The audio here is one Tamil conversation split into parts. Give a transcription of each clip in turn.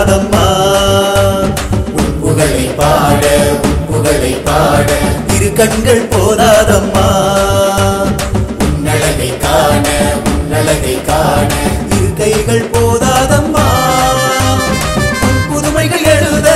போதாதம்மா உன் புகழை பாட உன் புகழை பாட இரு கண்கள் போதாதம்மா உன் அழகை காண உன் அழகை காண இரு கைகள் போதாதம்மா உன் புதுமைகள் எழுத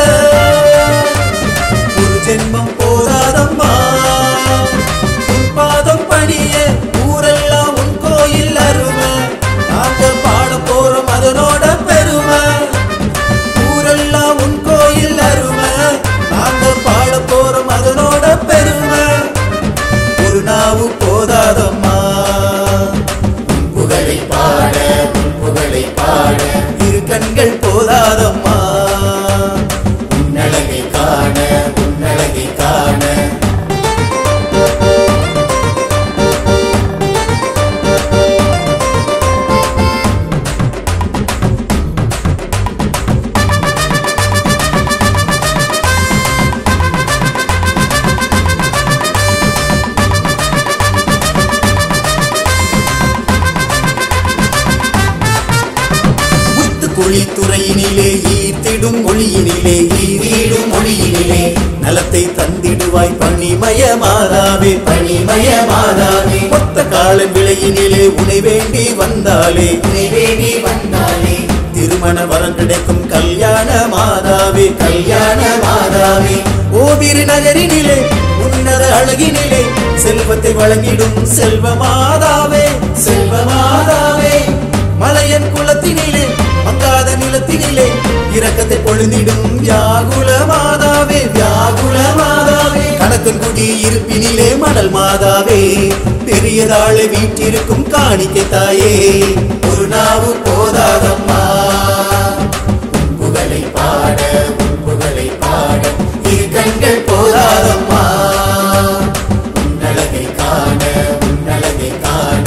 ஒரு ஜென்மம் போதாதம்மா உன் பாதம் பணிய ஊரெல்லாம் உன் கோயில் அருமை நாங்க பாட போறோம் அதனோட பெருமை ஊரெல்லாம் உன் கோயில் அருமை நாங்க பாட போறோம் அதனோட பெருமை ஒரு நாவு போதாதம்மா உன் புகழை பாட உன் புகழை பாட இரு கண்கள் போதாதம்மா உன் அழகை காண உன் அழகை காண முத்து குழித்துறையினிலே ஈத்திடும் மொழியினிலே ஈரீடும் மொழியினிலே நலத்தை தந்திடுவாய் பணிமய மாறாவே பணிமய மாதாவே மொத்த காலன் விலையினிலே உனை வேண்டி வந்தாலே உன்னை வேண்டி வந்தாலே திருமண வரம் கிடைக்கும் கல்யாண மாதாவே கல்யாண மாதாவே ஓவிரு நகரினிலே உன்னத அழகினிலே செல்வத்தை வழங்கிடும் செல்வ மாதாவே செல்வ மாதாவே மலையன் குலத்தினிலே மங்காத நிலத்தினிலே இரக்கத்தை பொழுந்திடும் வியாகுல மாதாவே வியாகுல மாதாவே கணக்கன் குடி இருப்பினிலே மணல் மாதாவே பெரியதாளை வீட்டிருக்கும் காணிக்கை தாயே ஒரு நாவு போதாதம்மா உன் புகழை பாட உன் புகழை பாட இரு கண்கள் போதாதம்மா உன் அழகை காண உன் அழகை காண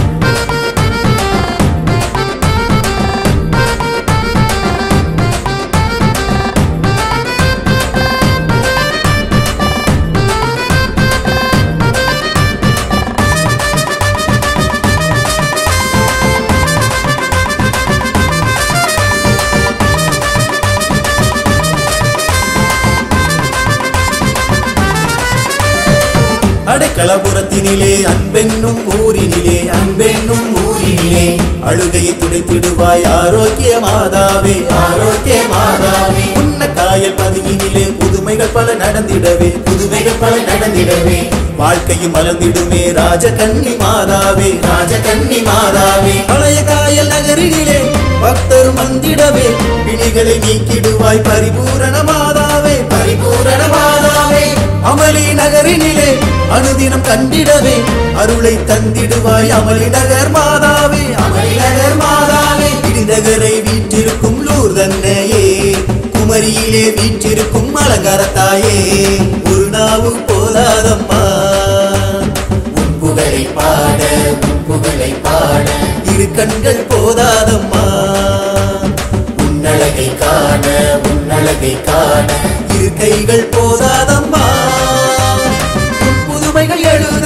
அடைக்கலபுரத்தினிலே அன்பென்னும் ஊரினிலே அன்பென்னும் ஊரினிலே அழுகையை துடைத்திடுவாய் ஆரோக்கிய மாதாவே ஆரோக்கிய மாதாவே உன்ன காயல் பதியினிலே புதுமைகள் பல நடந்திடவே புதுமைகள் பல நடந்திடவே வாழ்க்கையும் மலர்ந்திடுமே ராஜகன்னி மாதாவே ராஜகன்னி மாதாவே பழைய காயல் நகரினிலே பக்தர் மந்திடவே பிணிகளை நீக்கிடுவாய் பரிபூரண மாதாவே பரிபூரண மாதாவே அமளி நகரினிலே அனுதினம் கண்டிடவே அருளை தந்திடுவாய் அமளி நகர் மாதாவே அமளி நகர் மாதாவே இடிநகரை வீற்றிருக்கும் லூர் தன்னையே குமரியிலே வீற்றிருக்கும் அலங்காரத்தாயே ஒரு நாவு போதாதம்மா உன் புகழை பாட உன் புகழை பாட இரு கண்கள் போதாதம்மா உன் அழகை காண உன் அழகை காண இரு கைகள் போதாதம்மா உன் புதுமைகள் எழுத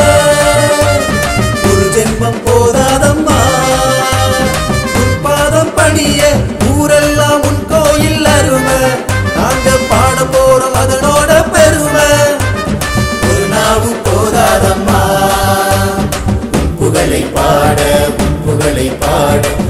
ஒரு ஜென்மம் போதாதம்மா உன் பாதம் பணிய ஊரெல்லாம் உன் கோயில் அருமை நாங்க பாட போறோம் அதனோட பெருமை ஒரு நாவு போதாதம்மா உன் புகழை பாட உன் புகழை பாட